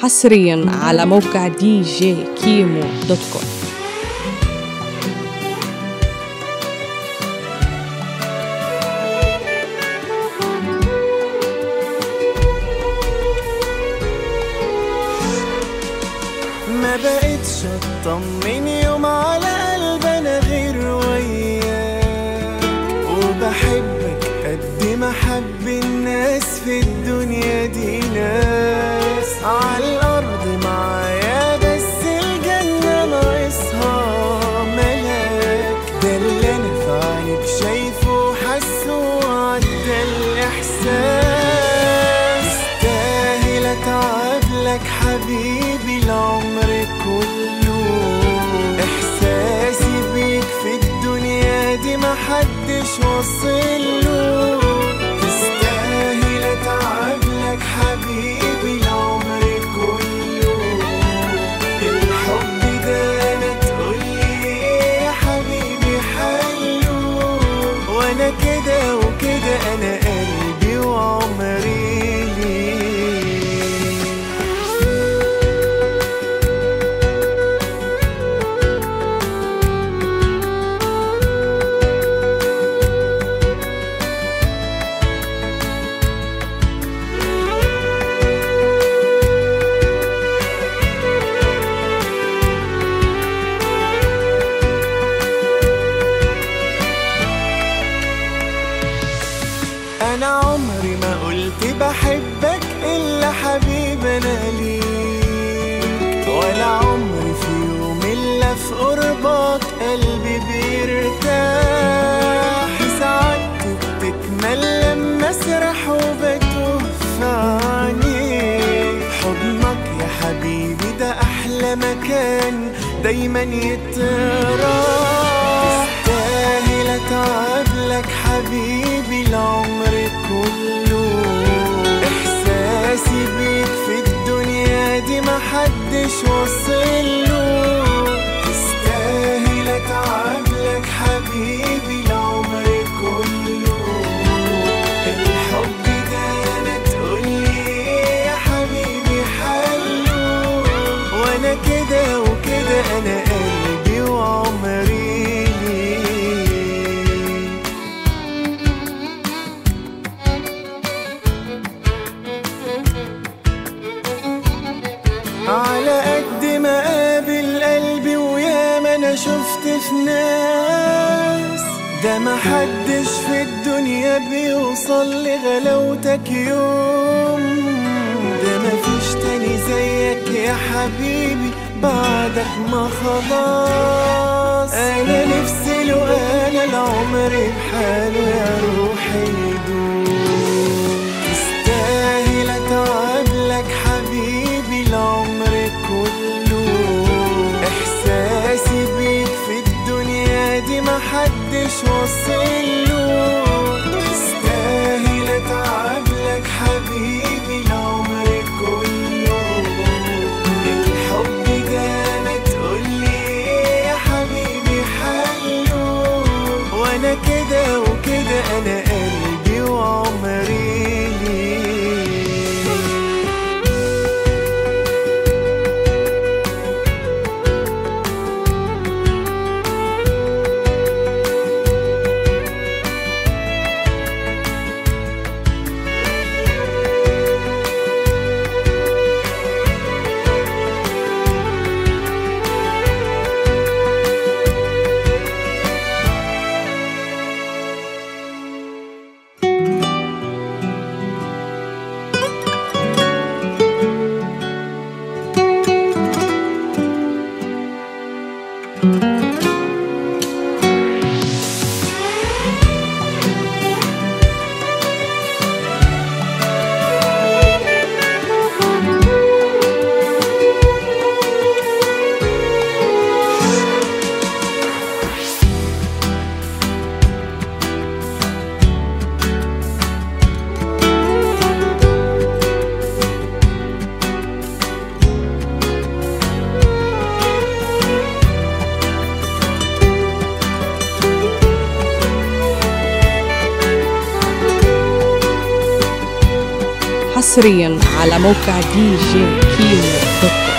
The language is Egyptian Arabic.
حصريا على موقع دي جي كيمو دوت كوم ما بقتش اطمن يوم على قلب انا غير وياك وبحبك قد ما حب الناس في الدنيا دي ناس على الارض معايا بس الجنة ناقصها ملاك ده اللي انا في عينك شايفه وحاسه وعدى الاحساس تستاهل اتعب لك حبيبي العمر كله احساسي بيك في الدنيا دي محدش وصله تستاهل اتعب لك حبيبي العمر كله الحب ده انا تقولي ايه يا حبيبي حلو وانا كده وكده انا قلبي وعمري ليك انا عمري ما قلت بحبك الا حبيب انا ليك ولا عمري في يوم الا في قربك قلبي بيرتاح سعادتي بتكمل لما اسرح وبتوه في عينيك حضنك يا حبيبي ده احلى مكان دايما يتراح تستاهل اتعب لك حبيبي العمر كله احساسي بيك في الدنيا دي محدش وصله تستاهل اتعب لك حبيبي العمر كله الحب ده انا تقولي ايه يا حبيبي حلو وانا كده وكده انا قلبي وعمري ليك على قد ما قابل قلبي ويا ما انا شفت في ناس ده ما حدش في الدنيا بيوصل لغلاوتك يوم ده ما فيش تاني زيك يا حبيبي بعدك ما خلاص انا نفسي لو انا العمر بحاله يا روحي يدوم تستاهل اتعب لك حبيبي العمر كله احساسي بيك في الدنيا دي محدش وصله تستاهل اتعب لك حبيبي العمر كله الحب ده انا تقولي ايه يا حبيبي حلو وانا كده وكده انا قلبي وعمري ليك حصريا على موقع دي جي كيمو دوت كوم